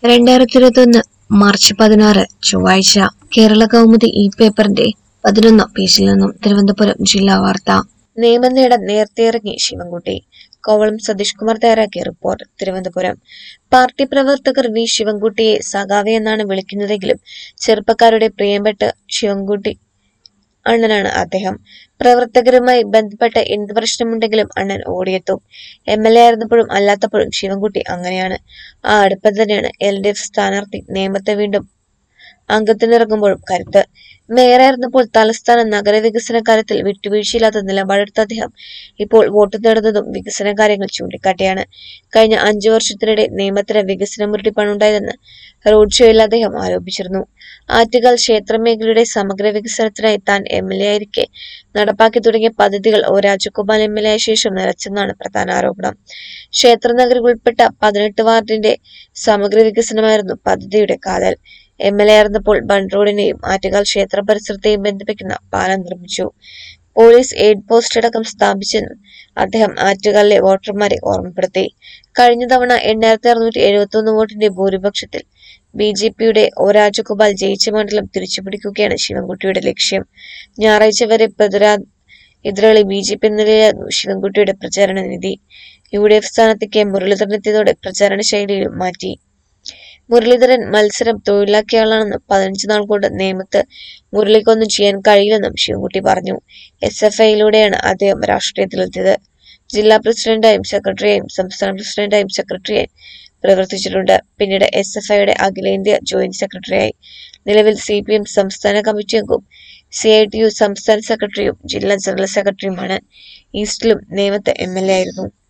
രണ്ടായിരത്തി ഇരുപത്തൊന്ന് മാർച്ച് പതിനാറ് ചൊവ്വാഴ്ച കേരള കൗമുദി ഈ പേപ്പറിന്റെ പതിനൊന്നാം പേജിൽ നിന്നും തിരുവനന്തപുരം ജില്ലാ വാർത്ത നിയമം നേടാൻ നേരത്തെ ഇറങ്ങി ശിവൻകുട്ടി കോവളം സതീഷ് കുമാർ തയ്യാറാക്കിയ റിപ്പോർട്ട് തിരുവനന്തപുരം പാർട്ടി പ്രവർത്തകർ വി ശിവൻകുട്ടിയെ സഖാവെ എന്നാണ് വിളിക്കുന്നതെങ്കിലും ചെറുപ്പക്കാരുടെ പ്രിയപ്പെട്ട ശിവൻകുട്ടി അണ്ണനാണ് അദ്ദേഹം പ്രവർത്തകരുമായി ബന്ധപ്പെട്ട എന്ത് പ്രശ്നമുണ്ടെങ്കിലും അണ്ണൻ ഓടിയെത്തും എം എൽ എ ആയിരുന്നപ്പോഴും അല്ലാത്തപ്പോഴും ശിവൻകുട്ടി അങ്ങനെയാണ് ആ അടുപ്പം തന്നെയാണ് എൽ ഡി എഫ് സ്ഥാനാർത്ഥി നേമത്തെ വീണ്ടും അംഗത്തിനിറങ്ങുമ്പോഴും കരുത്ത് മേയറായിരുന്നപ്പോൾ തലസ്ഥാന നഗരവികസന കാര്യത്തിൽ വിട്ടുവീഴ്ചയില്ലാത്ത നിലപാടെടുത്ത അദ്ദേഹം ഇപ്പോൾ വോട്ട് നേടുന്നതും വികസന കാര്യങ്ങൾ ചൂണ്ടിക്കാട്ടിയാണ് കഴിഞ്ഞ അഞ്ചു വർഷത്തിനിടെ നിയമത്തിന് വികസന മുരടിപ്പാണുണ്ടായതെന്ന് റോഡ് ഷോയിൽ അദ്ദേഹം ആരോപിച്ചിരുന്നു ആറ്റുകാൽ ക്ഷേത്രമേഖലയുടെ സമഗ്ര വികസനത്തിനായി താൻ എം എൽ എ ആയിരിക്കെ നടപ്പാക്കി തുടങ്ങിയ പദ്ധതികൾ O Rajagopal M L A ആയ ശേഷം നിലച്ചെന്നാണ് പ്രധാന ആരോപണം ക്ഷേത്രനഗരി ഉൾപ്പെട്ട പതിനെട്ട് വാർഡിന്റെ സമഗ്ര വികസനമായിരുന്നു പദ്ധതിയുടെ കാതൽ എം എൽ എ ആയിരുന്നപ്പോൾ ബൺ റോഡിനെയും ആറ്റുകാൽ ക്ഷേത്ര പരിസരത്തെയും ബന്ധിപ്പിക്കുന്ന പാലം നിർമ്മിച്ചു പോലീസ് എയ്ഡ് പോസ്റ്റ് അടക്കം സ്ഥാപിച്ചെന്ന് അദ്ദേഹം ആറ്റുകാലിലെ വോട്ടർമാരെ ഓർമ്മപ്പെടുത്തി കഴിഞ്ഞ തവണ എണ്ണായിരത്തി അറുന്നൂറ്റി എഴുപത്തി ഒന്ന് വോട്ടിന്റെ ഭൂരിപക്ഷത്തിൽ ബി ജെ പിയുടെ ഒ രാജഗോപാൽ ജയിച്ച മണ്ഡലം തിരിച്ചുപിടിക്കുകയാണ് ശിവൻകുട്ടിയുടെ ലക്ഷ്യം ഞായറാഴ്ച വരെ പ്രതിരാ എതിരാളി ബി ജെ പി നിലയിലായിരുന്നു ശിവൻകുട്ടിയുടെ പ്രചാരണ നിധി യു ഡി എഫ് സ്ഥാനത്ത് കെ മുരളീധരൻ എത്തിയതോടെ പ്രചാരണ ശൈലിയിലും മാറ്റി മുരളീധരൻ മത്സരം തൊഴിലാക്കിയ ആളാണെന്നും പതിനഞ്ച് നാൾ കൊണ്ട് നിയമത്ത് മുരളിക്കൊന്നും ചെയ്യാൻ കഴിയില്ലെന്നും ശിവൻകുട്ടി പറഞ്ഞു എസ് എഫ് ഐയിലൂടെയാണ് അദ്ദേഹം രാഷ്ട്രീയത്തിലെത്തിയത് ജില്ലാ പ്രസിഡന്റായും സെക്രട്ടറിയായും സംസ്ഥാന പ്രസിഡന്റായും സെക്രട്ടറിയായും പ്രവർത്തിച്ചിട്ടുണ്ട് പിന്നീട് എസ് എഫ് ഐയുടെ അഖിലേന്ത്യാ ജോയിന്റ് സെക്രട്ടറിയായി നിലവിൽ സി പി എം സംസ്ഥാന കമ്മിറ്റി അംഗവും സി ഐ ടി യു സംസ്ഥാന സെക്രട്ടറിയും ജില്ലാ ജനറൽ സെക്രട്ടറിയുമാണ് ഈസ്റ്റിലും നേമത്ത് എം എൽ എ ആയിരുന്നു